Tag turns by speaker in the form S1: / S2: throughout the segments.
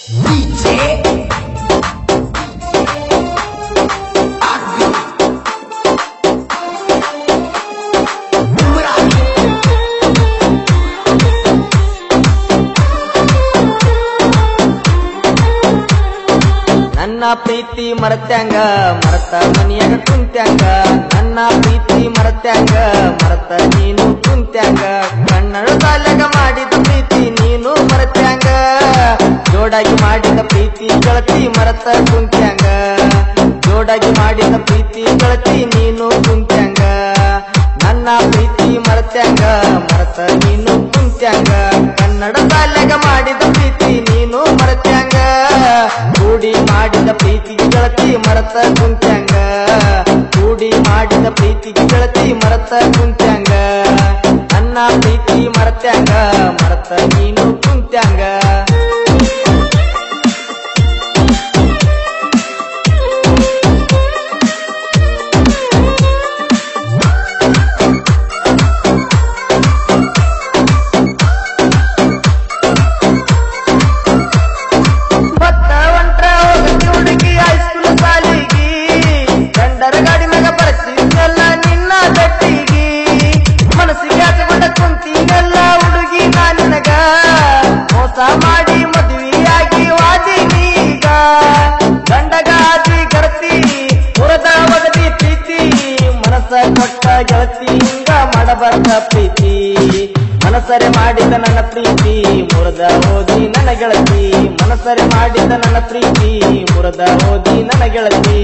S1: ನನ್ನ ಪ್ರೀತಿ ಮರತ್ಯಾಂಗ ಮರತ ಮನಿಯಾಗ ಕುಂತ್ಯಾಂಗ ನನ್ನ ಪ್ರೀತಿ ಮರತ್ಯಾಂಗ ಮರತ ನೀನು ಕುಂತ್ಯಾಂಗ ಕನ್ನಡ ಸಾಲಾಗ ಮಾಡಿದ ಪ್ರೀತಿ ನೀನು ಮರತ್ಯಾಂಗ ಜೋಡಾಗಿ ಮಾಡಿದ ಪ್ರೀತಿ ಗೆಳತಿ ಮರತ ಕುಂತ್ಯಾಂಗ ಜೋಡಾಗಿ ಮಾಡಿದ ಪ್ರೀತಿ ಗೆಳತಿ ನೀನು ಕುಂತ್ಯಾಂಗ ನನ್ನ ಪ್ರೀತಿ ಮರತ್ಯಾಂಗ ಮರತ ನೀನು ಕುಂತ್ಯಾಂಗ ಕನ್ನಡ ಸಾಲಾಗ ಮಾಡಿದ ಪ್ರೀತಿ ನೀನು ಮರತ್ಯಾಂಗ ಕೂಡಿ ಮಾಡಿದ ಪ್ರೀತಿಗೆ ಗೆಳತಿ ಮರತ ಕುಂತ್ಯಾಂಗ ಕೂಡಿ ಮಾಡಿದ ಪ್ರೀತಿಗೆ ಗೆಳತಿ ಮರತ ಕುಂತ್ಯಾಂಗ ನನ್ನ ಪ್ರೀತಿ ಮರತ್ಯಾಂಗ ಮರತ ನೀನು ಕುಂತ್ಯಾಂಗ ಭತ್ತ ಒಂಟ್ರ ಹೋಗತಿ ಹುಡುಗಿ ಹೈಸ್ಕೂಲ್ ಸಾಲಿಗಿ ಗಂಡರ ಗಾಡಿ ಮ್ಯಾಗ ಬರ್ತೀನಲ್ಲ ನಿನ್ನ ಗಟ್ಟಿಗಿ ಮನಸ್ಸಿಗೆ ಹಚ್ಕೊಂಡ ಕುಂತೀನಲ್ಲ ಹುಡುಗಿ ನಾ ನಿನಗ ಮೋಸ ಮಾಡಿ ಮದುವೆಯಾಗಿ ವಾದಿನೀಗ ಗಂಡಗಾದಿ ಗರ್ತಿ ಹೊರದ ಒಗದಿ ಪ್ರೀತಿ ಮನಸ್ಸ ಕೊಟ್ಟ ಗೆಳತಿ ಹಿಂಗ ಮಾಡಬಾರ್ದ ಪ್ರೀತಿ ಮನಸರೆ ಮಾಡಿದ ನನ್ನ ಪ್ರೀತಿ ಮುರದ ಓದಿ ನನ್ನ ಗೆಳತಿ ಮನಸರೆ ಮಾಡಿದ ನನ್ನ ಪ್ರೀತಿ ಮುರದ ಓದಿ ನನ್ನ ಗೆಳತಿ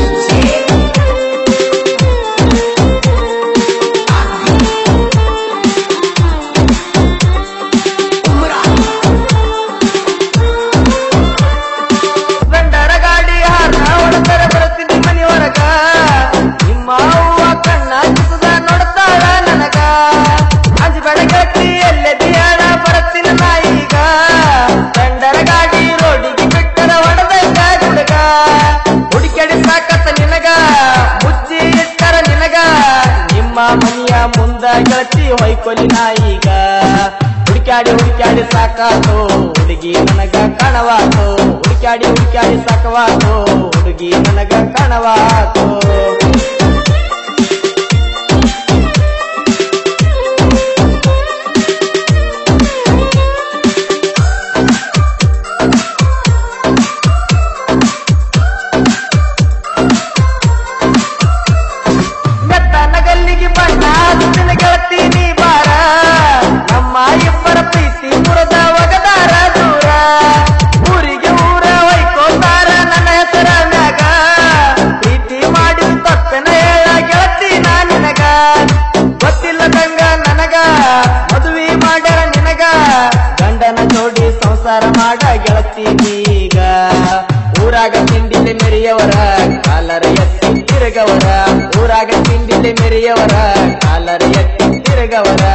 S1: ಗಂಡರ ಗಾಡಿ ಹಾರ ಹೊಡೆದರೆ ಬರ್ತೀನಿ ಮನಿ ಹೊರಗ ನಿಮ್ಮ ಅವ್ವ ಕಣ್ಣ ಕಿಸದ ನೋಡ್ತಾಳ ನನಗ ಅಂಜ ಬೆಳಗಟ್ಟಿ ಎಲ್ಲೆದಿ ಹಣ ಬರ್ತೀನಿ ನಾ ಈಗ ಗಂಡರ ಗಾಡಿ ರೋಡಿಗೆ ಬಿಟ್ಟರ ಹೊಡೆದಂಗ ಗುಡಗ ಹುಡುಕಡಿ ಸಾಕತ್ತ ನಿನಗ ಮುಚ್ಚಿ ಇಟ್ಟರ ನಿನಗ ನಿಮ್ಮ ಮನೆಯ ಮುಂದ ಗೆಳತಿ ಹೊಯ್ಕೊಲಿ ನಾ ಈಗ ಹುಡುಕ್ಯಾಡಿ ಹುಡುಕ್ಯಾಡಿ ಸಾಕಾತು ಹುಡುಗಿ ನನಗ ಕಣವಾತು ಹುಡುಕ್ಯಾಡಿ ಹುಡುಕ್ಯಾಡಿ ಸಾಕವಾತು ಹುಡುಗಿ ನನಗ ಕಣವಾತು ಮೆತ್ತನ ಗಲ್ಲಿಗೆ ಬಣ್ಣ ಹಚ್ಚಿನ ಗೆಳತಿ ನೀ ಬಾರ ನಮ್ಮ ಇಬ್ಬರ ಪ್ರೀತಿ ಮುರದ ಒಗದಾರ ದೂರ ಊರಿಗೆ ಊರ ಹೊಯ್ಕೋತಾರ ನನ್ನ ಹೆಸರ ಮ್ಯಾಗ ಪ್ರೀತಿ ಮಾಡಿ ತಪ್ಪೆನ ಹೇಳ ಗೆಳತಿ ನಾ ನಿನಗ ಗೊತ್ತಿಲ್ಲದಂಗ ನನಗ ಮದುವೆ ಮಾಡ್ಯಾರ ನಿನಗ ಗಂಡನ ಜೋಡಿ ಸಂಸಾರ ಮಾಡ ಗೆಳತಿ ಈಗ ಊರಾಗ ತಿಂಡಿಲೆ ಮೆರೆಯವರ ಕಾಲರ ಎತ್ತಿ ತಿರುಗವರ ಊರಾಗ ತಿಂಡಿಲೆ ಮೆರೆಯವರ ಕಾಲರ ಎತ್ತಿ ತಿರುಗವರ